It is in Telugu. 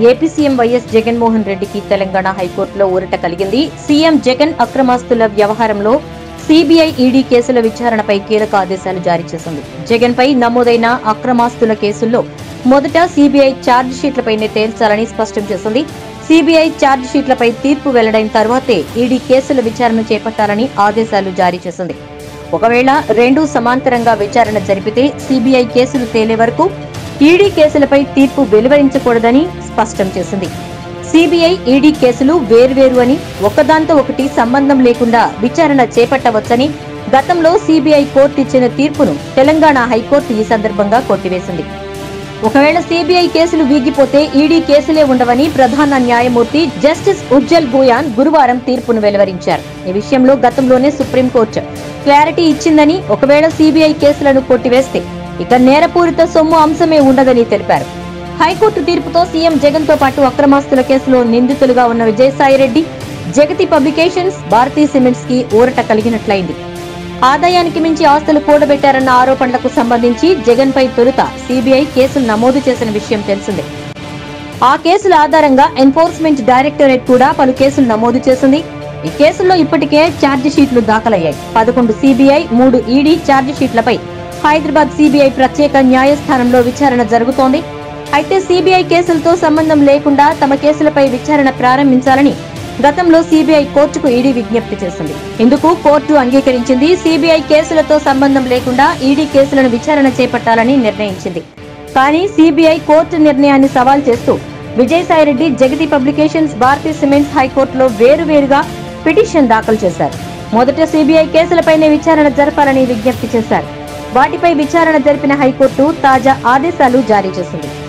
ఏపీ సీఎం వైఎస్ జగన్మోహన్ రెడ్డికి తెలంగాణ హైకోర్టులో ఊరట కలిగింది సీఎం జగన్ అక్రమాస్తుల వ్యవహారంలో సిబిఐ ఈడీ కేసుల విచారణపై కీలక ఆదేశాలు జారీ చేసింది జగన్ పై నమోదైన అక్రమాస్తుల కేసుల్లో మొదట సిబిఐ ఛార్జ్ షీట్లపైనే తేల్చాలని స్పష్టం చేసింది సిబిఐ ఛార్జ్ షీట్లపై తీర్పు వెల్లడైన తర్వాతే ఈడీ కేసుల విచారణ చేపట్టాలని ఆదేశాలు జారీ చేసింది ఒకవేళ రెండు సమాంతరంగా విచారణ జరిపితే సిబిఐ కేసులు తేలే వరకు ఈడీ కేసులపై తీర్పు వెలువరించకూడదని స్పష్టం చేసింది సిబిఐ ఈడీ కేసులు వేర్వేరు అని ఒకదాంతో ఒకటి సంబంధం లేకుండా విచారణ చేపట్టవచ్చని గతంలో సిబిఐ కోర్టు ఇచ్చిన తీర్పును తెలంగాణ హైకోర్టు ఈ సందర్భంగా కొట్టివేసింది ఒకవేళ సిబిఐ కేసులు వీగిపోతే ఈడీ కేసులే ఉండవని ప్రధాన న్యాయమూర్తి జస్టిస్ ఉజ్జల్ భూయాన్ గురువారం తీర్పును వెలువరించారు ఈ విషయంలో గతంలోనే సుప్రీంకోర్టు క్లారిటీ ఇచ్చిందని ఒకవేళ సిబిఐ కేసులను కొట్టివేస్తే ఇక నేరపూరిత సొమ్ము అంశమే ఉండదని తెలిపారు హైకోర్టు తీర్పుతో సీఎం జగన్ తో పాటు అక్రమాస్తుల కేసులో నిందితులుగా ఉన్న విజయసాయిరెడ్డి జగతి పబ్లికేషన్స్ భారతీ సిమెంట్స్ కి ఊరట కలిగినట్లయింది ఆదాయానికి మించి ఆస్తులు కూడబెట్టారన్న ఆరోపణలకు సంబంధించి జగన్ పై తొలుత సిబిఐ కేసులు నమోదు చేసిన విషయం తెలిసిందే ఆ కేసుల ఆధారంగా ఎన్ఫోర్స్మెంట్ డైరెక్టరేట్ కూడా పలు కేసులు నమోదు చేసింది ఈ కేసుల్లో ఇప్పటికే ఛార్జ్ షీట్లు దాఖలయ్యాయి పదకొండు సిబిఐ మూడు ఈడీ ఛార్జ్ షీట్లపై హైదరాబాద్ సిబిఐ ప్రత్యేక న్యాయస్థానంలో విచారణ జరుగుతోంది అయితే సిబిఐ కేసులతో సంబంధం లేకుండా తమ కేసులపై విచారణ ప్రారంభించాలని గతంలో సిబిఐ కోర్టుకు ఈడీ విజ్ఞప్తి చేసింది ఇందుకు కోర్టు అంగీకరించింది సిబిఐ కేసులతో సంబంధం లేకుండా ఈడీ కేసులను విచారణ చేపట్టాలని నిర్ణయించింది కానీ సిబిఐ కోర్టు నిర్ణయాన్ని సవాల్ చేస్తూ విజయసాయిరెడ్డి జగతి పబ్లికేషన్స్ భారతీ సిమెంట్స్ హైకోర్టులో వేరువేరుగా పిటిషన్ దాఖలు చేశారు మొదట సిబిఐ కేసులపైనే విచారణ జరపాలని విజ్ఞప్తి చేశారు వాటిపై విచారణ జరిపిన హైకోర్టు తాజా ఆదేశాలు జారీ చేసింది